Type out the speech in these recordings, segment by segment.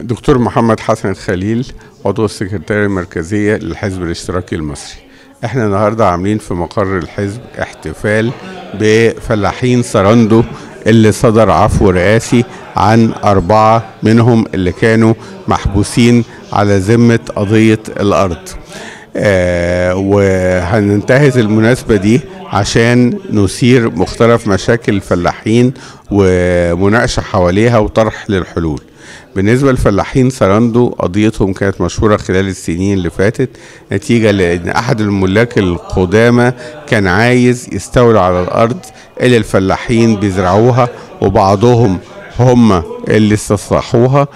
دكتور محمد حسن الخليل عضو السكرتارية المركزية للحزب الاشتراكي المصري احنا النهاردة عاملين في مقر الحزب احتفال بفلاحين سراندو اللي صدر عفو رئاسي عن أربعة منهم اللي كانوا محبوسين على ذمة قضية الأرض آه وهننتهز المناسبة دي عشان نثير مختلف مشاكل الفلاحين ومناقشة حواليها وطرح للحلول بالنسبة للفلاحين سراندو قضيتهم كانت مشهورة خلال السنين اللي فاتت نتيجة لأن أحد الملاك القدامى كان عايز يستولي على الأرض اللي الفلاحين بيزرعوها وبعضهم هم اللي استصلحوها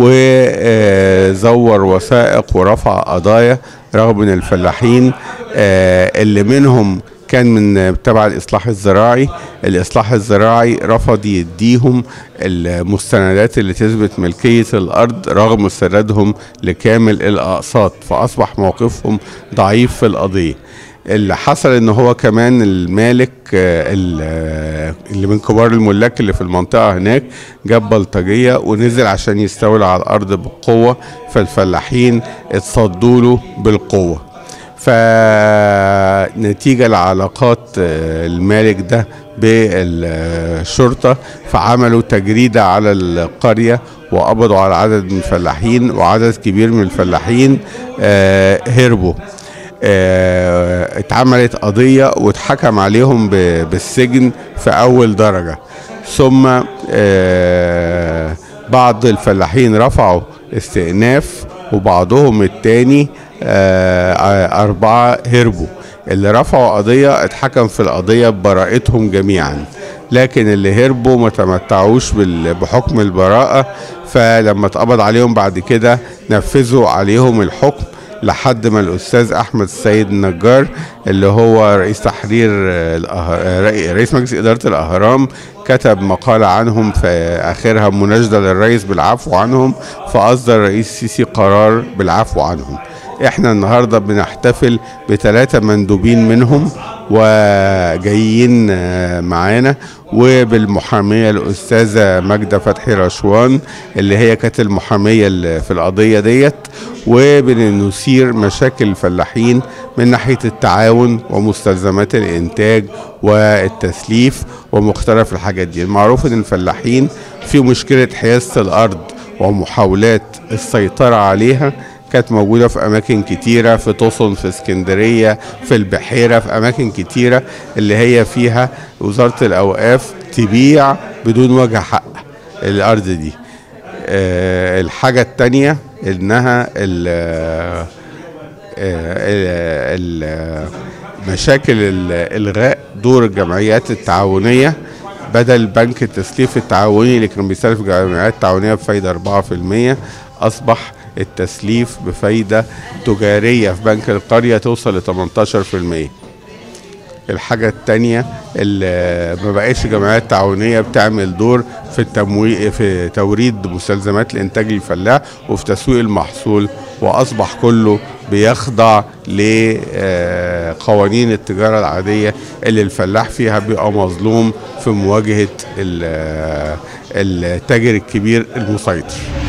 وزور وثائق ورفع قضايا رغم ان الفلاحين اللي منهم كان من تبع الاصلاح الزراعي الاصلاح الزراعي رفض يديهم المستندات اللي تثبت ملكيه الارض رغم استردادهم لكامل الاقساط فاصبح موقفهم ضعيف في القضيه اللي حصل ان هو كمان المالك اللي من كبار الملاك اللي في المنطقه هناك جاب بلطجيه ونزل عشان يستولي على الارض بالقوه فالفلاحين اتصدوا له بالقوه فنتيجة لعلاقات المالك ده بالشرطة فعملوا تجريدة على القرية وقبضوا على عدد من الفلاحين وعدد كبير من الفلاحين هربوا اتعملت قضية واتحكم عليهم بالسجن في أول درجة ثم بعض الفلاحين رفعوا استئناف وبعضهم التاني أربعة هربوا اللي رفعوا قضية اتحكم في القضية ببراءتهم جميعا لكن اللي هربوا ما تمتعوش بحكم البراءة فلما اتقبض عليهم بعد كده نفذوا عليهم الحكم لحد ما الاستاذ احمد السيد النجار اللي هو رئيس تحرير رئيس مجلس اداره الاهرام كتب مقاله عنهم في اخرها مناشده للرئيس بالعفو عنهم فاصدر الرئيس السيسي قرار بالعفو عنهم احنا النهارده بنحتفل بثلاثه مندوبين منهم وجايين معانا وبالمحامية الأستاذة ماجدة فتحي رشوان اللي هي كانت المحامية اللي في القضية ديت وبنثير مشاكل الفلاحين من ناحية التعاون ومستلزمات الإنتاج والتسليف ومختلف الحاجات دي المعروف إن الفلاحين في مشكلة حيازة الأرض ومحاولات السيطرة عليها كانت موجودة في أماكن كتيرة في توصن في اسكندرية في البحيرة في أماكن كتيرة اللي هي فيها وزارة الأوقاف تبيع بدون وجه حق الأرض دي أه الحاجة التانية إنها ال ال مشاكل الإلغاء دور الجمعيات التعاونية بدل بنك التسليف التعاوني اللي كان بيسلف جمعيات تعاونية بفايدة 4% أصبح التسليف بفايدة تجارية في بنك القرية توصل ل 18% الحاجة التانية اللي ما بقتش جمعيات تعاونية بتعمل دور في التمويل في توريد مستلزمات الإنتاج للفلاح وفي تسويق المحصول وأصبح كله بيخضع لقوانين التجارة العادية اللي الفلاح فيها بيبقى مظلوم في مواجهة التاجر الكبير المسيطر